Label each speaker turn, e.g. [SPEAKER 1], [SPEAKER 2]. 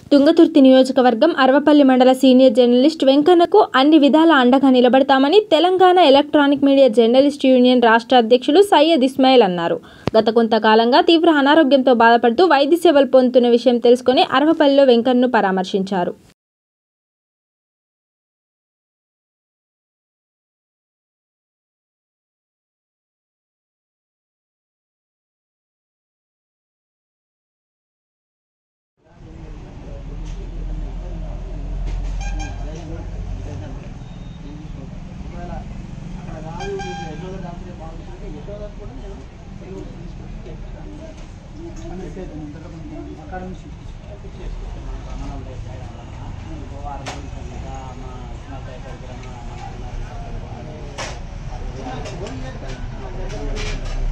[SPEAKER 1] తుంగతుర్తి నియోజకవర్గం అరవపల్లి మండల senior journalist వెంకన్నకు అన్ని విధాల అండగా నిలబడతామని Telangana electronic media journalist union రాష్ట్ర అధ్యక్షులు సయ్యద్ ఇస్మాయిల్ అన్నారు గత కొంతకాలంగా తీవ్ర అనారోగ్యంతో బాధపడుతూ వైద్య సేవలు పొందుతున్న విషయం తెలుసుకుని అరవపల్లిలో వెంకన్నను పరామర్శించారు
[SPEAKER 2] ఒకవేళ అక్కడ రాదు మీకు యశోద డాక్టరే బాగుంటుంది యశోద కూడా నేను తెలుగు తీసుకొచ్చి చెప్తాను అని అయితే ఇంతకు ముందు అక్కడ నుంచి షిఫ్ట్ చేసుకుంటాను మనం వారం రోజులు ఇంకా మా ఇచ్చిన దగ్గర మా